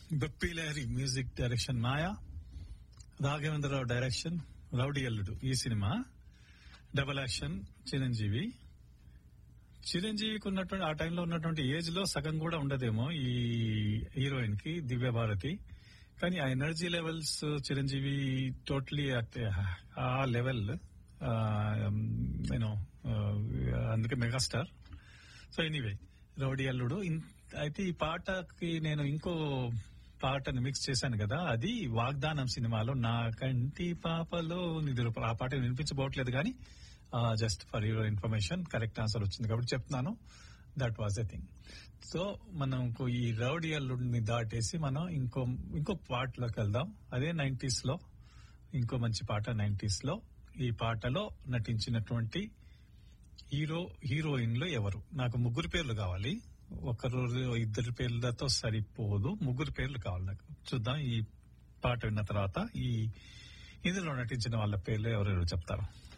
Bappi Lahiri music direction మాయా Raghavendra Rao direction rowdy Alludu ఈ cinema double action Chiranjeevi చిరంజీవికి ఉన్నటువంటి ఆ టైంలో ఉన్నటువంటి ఏజ్ లో సగం కూడా ఉండదేమో ఈ హీరోయిన్ కి దివ్య భారతి కానీ ఆ ఎనర్జీ లెవెల్స్ చిరంజీవి టోటలీ ఆ లెవెల్ నేను అందుకే megastar so anyway rowdy Alludu ఇన్- అయితే ఈ పాటకి నేను ఇంకో పాటను మిక్స్ చేశాను కదా అది వాగ్దానం సినిమాలో నా కంటి పాపలో నిధులు ఆ పాట వినిపించబోట్లేదు కానీ just for your information correct answer వచ్చింది కాబట్టి చెప్తున్నాను that was a thing so మనం ఇంకో ఈ రౌడీ అల్లుడిని దాటేసి మనం ఇంకో ఇంకో పాటలోకి వెళ్దాం అదే నైన్టీస్ లో ఇంకో మంచి పాట నైన్టీస్ లో ఈ పాటలో నటించినటువంటి హీరో హీరోయిన్లు ఎవరు నాకు ముగ్గురు పేర్లు కావాలి ఒకరు ఇద్దరు పేర్లతో సరిపోదు ముగ్గురు పేర్లు కావాలి నాకు చూద్దాం ఈ పాట విన్న తర్వాత ఈ ఇందులో నటించిన వాళ్ళ పేర్లు ఎవరెవరు చెప్తారు